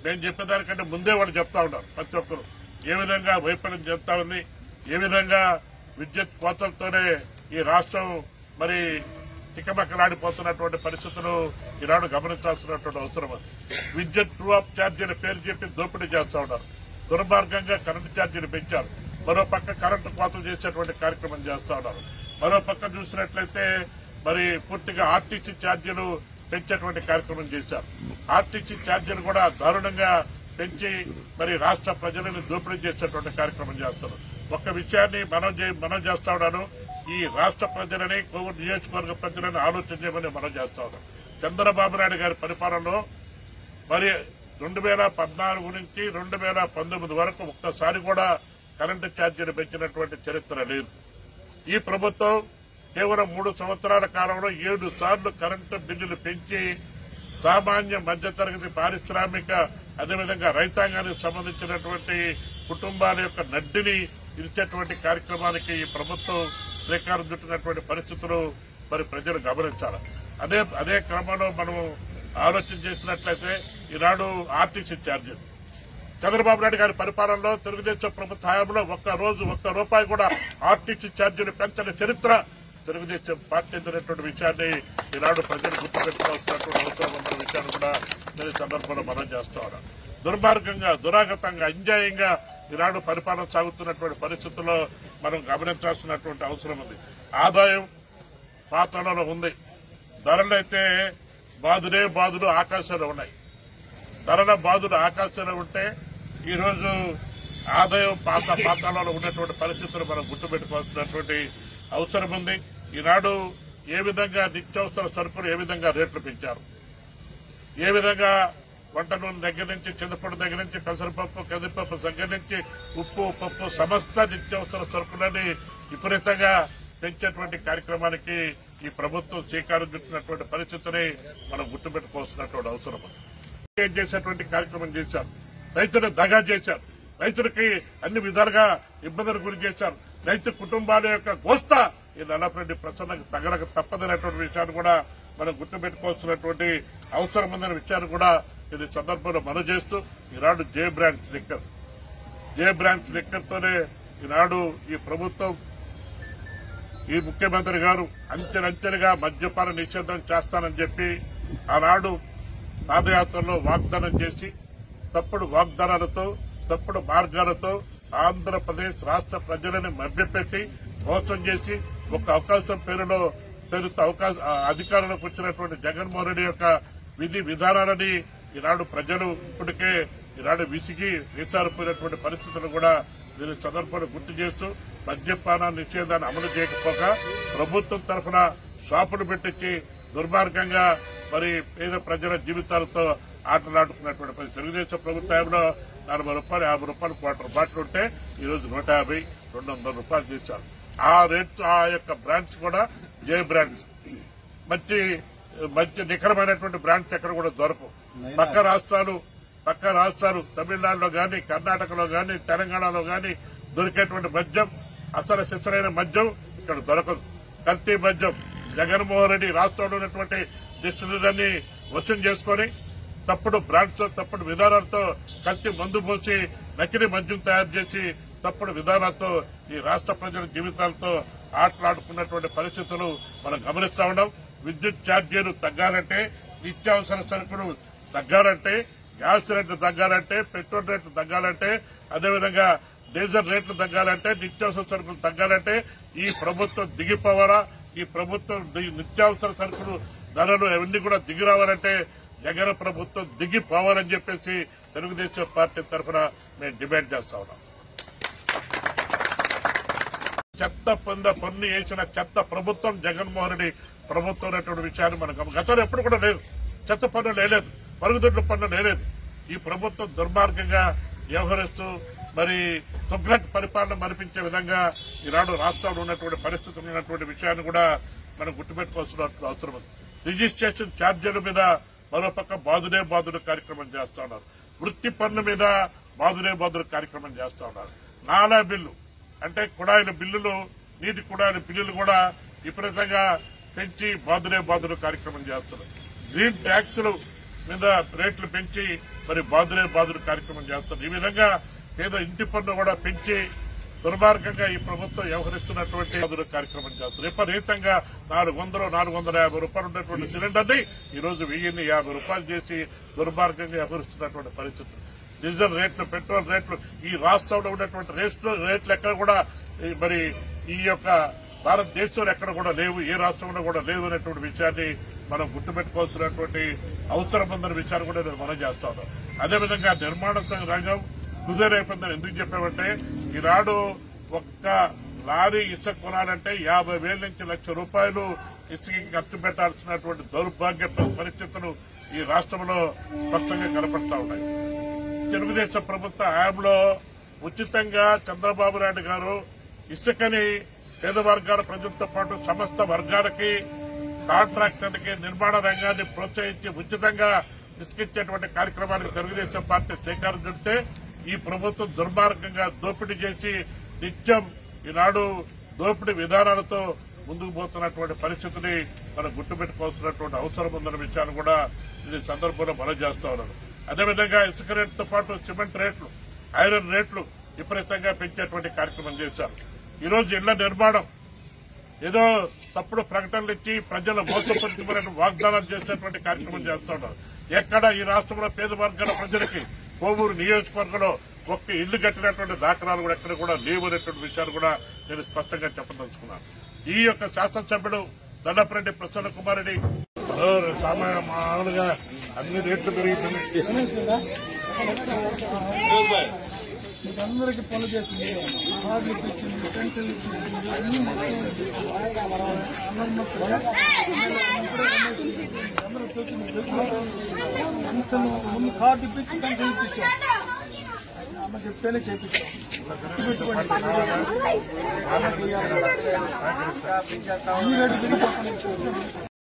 నేను చెప్పేదానికంటే ముందే వాళ్ళు చెప్తా ఉన్నారు ప్రతి ఒక్కరు ఏ విధంగా వైఫల్యం చెప్తా ఉంది ఏ విధంగా విద్యుత్ కోతలతోనే ఈ రాష్ట్రం మరి తికమకలాడిపోతున్నటువంటి పరిస్థితులు ఈనాడు గమనించాల్సినటువంటి అవసరం ఉంది విద్యుత్ ట్రూ ఆఫ్ ఛార్జీల పేరు చెప్పి దోపిడీ చేస్తా ఉన్నారు దుర్మార్గంగా కరెంటు ఛార్జీలు పెంచారు మరో పక్క కరెంటు కోతలు చేసేటువంటి కార్యక్రమం చేస్తా ఉన్నారు మరో పక్క చూసినట్లయితే మరి పూర్తిగా ఆర్టీసీ ఛార్జీలు పెంచేటువంటి కార్యక్రమం చేశారు ఆర్టీసీ ఛార్జీలు కూడా దారుణంగా పెంచి మరి రాష్ట్ర ప్రజలను దోపిడీ చేసేటువంటి కార్యక్రమం చేస్తారు ఒక్క విషయాన్ని మనం చే- మనం చేస్తా ఉన్నాను ఈ రాష్ట్ర ప్రజలని కోవిడ్ నియోజకవర్గ ప్రజలను ఆలోచన చేయమని మనం చేస్తా ఉన్నాం చంద్రబాబు నాయుడు గారి పరిపాలనలో మరి రెండు వేల పద్నాలుగు నుంచి రెండు వేల పంతొమ్మిది వరకు ఒక్కసారి కూడా కరెంటు ఛార్జీలు పెంచినటువంటి చరిత్ర లేదు ఈ ప్రభుత్వం కేవలం మూడు సంవత్సరాల కాలంలో ఏడు సార్లు కరెంటు బిల్లులు పెంచి సామాన్య మధ్యతరగతి పారిశ్రామిక అదేవిధంగా రైతాంగానికి సంబంధించినటువంటి కుటుంబాల యొక్క నడ్డిని ఇచ్చేటువంటి కార్యక్రమానికి ఈ ప్రభుత్వం శ్రీకారం చుట్టినటువంటి పరిస్థితులు మరి ప్రజలు గమనించాలి అదే అదే క్రమంలో మనం ఆలోచన చేసినట్లయితే ఈనాడు ఆర్టీసీ ఛార్జీలు చంద్రబాబు నాయుడు గారి పరిపాలనలో తెలుగుదేశం ప్రభుత్వ హయాంలో ఒక్క రోజు ఒక్క రూపాయి కూడా ఆర్టీసీ ఛార్జీలు పెంచని చరిత్ర తెలుగుదేశం పార్టీ అనేటువంటి విషయాన్ని ఈనాడు ప్రజలు గుర్తుపెట్టుకోవాల్సినటువంటి అవసరం ఉన్న విషయాన్ని కూడా నేను ఈ సందర్భంలో మనం చేస్తా ఉన్నాను దుర్మార్గంగా దురాగతంగా అన్యాయంగా ఈనాడు పరిపాలన సాగుతున్నటువంటి పరిస్థితుల్లో మనం గమనించాల్సినటువంటి అవసరం ఉంది ఆదాయం పాత్రలో ఉంది ధరలైతే బాదులే బాదులు ఆకాశంలో ఉన్నాయి ధరల బాధలు ఆకాశంలో ఉంటే ఈ రోజు ఆదాయం పాత పాతాలలో ఉన్నటువంటి పరిస్థితులు మనం గుర్తుపెట్టుకోవాల్సినటువంటి అవసరం ఉంది ఈనాడు ఏ విధంగా నిత్యావసర సరుకులు ఏ విధంగా రేట్లు పెంచారు ఏ విధంగా వంట నూనె దగ్గర నుంచి చింతపండు దగ్గర నుంచి పెసరపప్పు కందిపప్పు దగ్గర నుంచి ఉప్పు పప్పు సమస్త నిత్యావసర సరుకులని విపరీతంగా పెంచేటువంటి కార్యక్రమానికి ఈ ప్రభుత్వం శ్రీకారం చుట్టినటువంటి పరిస్థితిని మనం గుర్తుపెట్టుకోవాల్సినటువంటి అవసరం ఉంది ఏం చేసేటువంటి కార్యక్రమం చేశారు రైతులు దగా చేశారు రైతులకి అన్ని విధాలుగా ఇబ్బందులు గురి చేశారు రైతు కుటుంబాల యొక్క గోస్తా ఈ నల్లపరెడ్డి ప్రసన్నకు తగలక తప్పదనేటువంటి విషయాన్ని కూడా మనం గుర్తుపెట్టుకోవాల్సినటువంటి అవసరం ఉందనే విషయాన్ని కూడా ఇది సందర్భంలో మనం చేస్తూ Eenadu J branch liquor J branch liquor తోనే ఈనాడు ఈ ప్రభుత్వం ఈ ముఖ్యమంత్రి గారు అంచెలంచెలుగా మద్యపాన నిషేధం చేస్తానని చెప్పి ఆనాడు పాదయాత్రలో వాగ్దానం చేసి తప్పుడు వాగ్దానాలతో తప్పుడు మార్గాలతో ఆంధ్రప్రదేశ్ రాష్ట్ర ప్రజలను మభ్యపెట్టి మోసం చేసి ఒక అవకాశం పేరులో పేరుతో అవకాశం ఆ అధికారంలోకి వచ్చినటువంటి జగన్మోహన్ రెడ్డి యొక్క విధి విధానాలని ఈనాడు ప్రజలు ఇప్పటికే ఈనాడు విసిగి వేసారిపోయినటువంటి పరిస్థితులు కూడా దీని సందర్భంలో గుర్తు చేస్తూ మద్యపాన నిషేధాన్ని అమలు చేయకపోగా ప్రభుత్వం తరఫున షాపులు పెట్టించి దుర్మార్గంగా మరి పేద ప్రజల జీవితాలతో ఆటలాడుకున్నటువంటి పరిస్థితి తెలుగుదేశం ప్రభుత్వంలో నలభై రూపాయలు యాభై రూపాయలు క్వార్టర్ బాటిల్ ఉంటే ఈ రోజు నూట యాభై రెండు వందల రూపాయలు చేశారు ఆ రేట్ ఆ యొక్క బ్రాండ్స్ కూడా జే బ్రాండ్స్ మంచి మంచి నిఖరమైనటువంటి బ్రాండ్స్ ఎక్కడ కూడా దొరకవు పక్క రాష్ట్రాలు పక్క రాష్ట్రాలు తమిళనాడులో గాని కర్ణాటకలో గాని తెలంగాణలో గాని దొరికేటువంటి మద్యం అసలు సిసలైన మద్యం ఇక్కడ దొరకదు కల్తీ మద్యం జగన్మోహన్ రెడ్డి రాష్ట్రంలో ఉన్నటువంటి డిస్టిలరీని వసూలు చేసుకొని తప్పుడు బ్రాండ్స్ తప్పుడు విధానాలతో కత్తి మందు పోసి నకిలీ మద్యం తయారు చేసి తప్పుడు విధానాలతో ఈ రాష్ట్ర ప్రజల జీవితాలతో ఆటలాడుకున్నటువంటి పరిస్థితులు మనం గమనిస్తా ఉన్నాం విద్యుత్ ఛార్జీలు తగ్గాలంటే నిత్యావసర సరుకులు తగ్గాలంటే గ్యాస్ రేట్లు తగ్గాలంటే పెట్రోల్ రేట్లు తగ్గాలంటే అదేవిధంగా డీజిల్ రేట్లు తగ్గాలంటే నిత్యావసర సరుకులు తగ్గాలంటే ఈ ప్రభుత్వం దిగిపోవాలా ఈ ప్రభుత్వం ది- నిత్యావసర సరుకులు ధరలు అవన్నీ కూడా దిగి రావాలంటే జగన్ ప్రభుత్వం దిగిపోవాలని చెప్పేసి తెలుగుదేశం పార్టీ తరఫున మేము డిమాండ్ చేస్తా ఉన్నాం చెత్త పొంద పన్ను వేసిన చెత్త ప్రభుత్వం జగన్మోహన్ రెడ్డి ప్రభుత్వం అనేటువంటి విషయాన్ని మనం గమ- గతంలో ఎప్పుడు కూడా లేదు చెత్త పన్ను లేదు మరుగుదొడ్ల పన్ను లేదు ఈ ప్రభుత్వం దుర్మార్గంగా వ్యవహరిస్తూ మరి తుగ్లక్ పరిపాలన మరిపించే విధంగా ఈనాడు రాష్ట్రంలో ఉన్నటువంటి పరిస్థితులు ఉన్నటువంటి విషయాన్ని కూడా మనం గుర్తుపెట్టుకోవాల్సిన అవసరం ఉంది రిజిస్ట్రేషన్ ఛార్జీల మీద మరోపక్క బాదుడే బాదుడు కార్యక్రమం చేస్తా ఉన్నారు వృత్తి పన్ను మీద బాదుడే బాదుడు కార్యక్రమం చేస్తా ఉన్నారు నాలా బిల్లు అంటే కుడాయిల బిల్లులు నీటి కుడాయిల బిల్లులు కూడా విపరీతంగా పెంచి బాదుడే బాదుడు కార్యక్రమం చేస్తున్నారు గ్రీన్ ట్యాక్సులు మీద రేట్లు పెంచి మరి బాదురే బాదురు కార్యక్రమం చేస్తారు ఈ విధంగా పేద ఇంటి పన్ను కూడా పెంచి దుర్మార్గంగా ఈ ప్రభుత్వం వ్యవహరిస్తున్నటువంటి బాదురు కార్యక్రమం చేస్తారు విపరీతంగా నాలుగు వందలు నాలుగు వందల యాభై రూపాయలు ఉన్నటువంటి సిలిండర్ ని ఈ రోజు వెయ్యిన్ని యాభై రూపాయలు చేసి దుర్మార్గంగా వ్యవహరిస్తున్నటువంటి పరిస్థితి డీజిల్ రేట్లు పెట్రోల్ రేట్లు ఈ రాష్ట్రంలో ఉన్నటువంటి రేట్లు రేట్లు ఎక్కడ కూడా ఈ మరి ఈ యొక్క భారతదేశంలో ఎక్కడ కూడా లేవు ఏ రాష్ట్రంలో కూడా లేవు అనేటువంటి విషయాన్ని మనం గుర్తుపెట్టుకోవాల్సినటువంటి అవసరం ఉందన్న విషయాన్ని కూడా నేను మనం చేస్తా ఉన్నాను అదేవిధంగా నిర్మాణ సంఘ రంగం కుదేరైపోయిందని ఎందుకు చెప్పామంటే ఈనాడు ఒక్క లారీ ఇసుక కొనాలంటే యాభై వేల నుంచి లక్ష రూపాయలు ఇసుకకి ఖర్చు పెట్టాల్సినటువంటి దౌర్భాగ్య పరిస్థితులు ఈ రాష్ట్రంలో స్పష్టంగా కనపడతా ఉన్నాయి తెలుగుదేశం ప్రభుత్వ హయాంలో ఉచితంగా చంద్రబాబు నాయుడు గారు ఇసుకని పేద వర్గాల ప్రజలతో పాటు సమస్త వర్గాలకి కాంట్రాక్టర్లకి నిర్మాణ రంగాన్ని ప్రోత్సహించి ఉచితంగా ఇసుకిచ్చేటువంటి కార్యక్రమానికి తెలుగుదేశం పార్టీ శ్రీకారం చుడితే ఈ ప్రభుత్వం దుర్మార్గంగా దోపిడీ చేసి నిత్యం ఈనాడు దోపిడీ విధానాలతో ముందుకు పోతున్నటువంటి పరిస్థితిని మనం గుర్తుపెట్టుకోవాల్సినటువంటి అవసరం ఉందన్న విషయాన్ని కూడా ఈ సందర్భంలో మనం చేస్తా ఉన్నాను అదేవిధంగా ఇసుక రేట్లతో పాటు సిమెంట్ రేట్లు ఐరన్ రేట్లు విపరీతంగా పెంచేటువంటి కార్యక్రమం చేశారు ఈ రోజు ఇళ్ల నిర్మాణం ఏదో తప్పుడు ప్రకటనలు ఇచ్చి ప్రజలు మోసపరిచిన వాగ్దానాలు చేసేటువంటి కార్యక్రమం చేస్తున్నారు ఎక్కడ ఈ రాష్ట్రంలో పేద వర్గాల ప్రజలకి కోవూరు నియోజకవర్గంలో ఒక్క ఇల్లు కట్టినటువంటి దాఖలాలు కూడా ఎక్కడ కూడా లేవు అనేటువంటి విషయాలు కూడా నేను స్పష్టంగా చెప్పదలుచుకున్నాను ఈ యొక్క శాసనసభ్యుడు దండపరెడ్డి ప్రసన్న కుమార్ రెడ్డి ఓ, సామాన్య మామూలుగా అన్ని రేట్లు పెరుగుతున్నాయి మీకు అందరికి పనులు చేసింది కార్డులు ఇప్పించింది పెన్షన్లు ఇచ్చింది అన్ని మొత్తం అందరి మొత్తం అందరూ చూసి మీకు తెలుసు పెన్షన్ ముందు కార్డు ఇప్పించి పెన్షన్ ఇప్పించాం అమ్మ చెప్తేనే చేపించాం ఈ రేటు పెరిగిపోతున్నాయి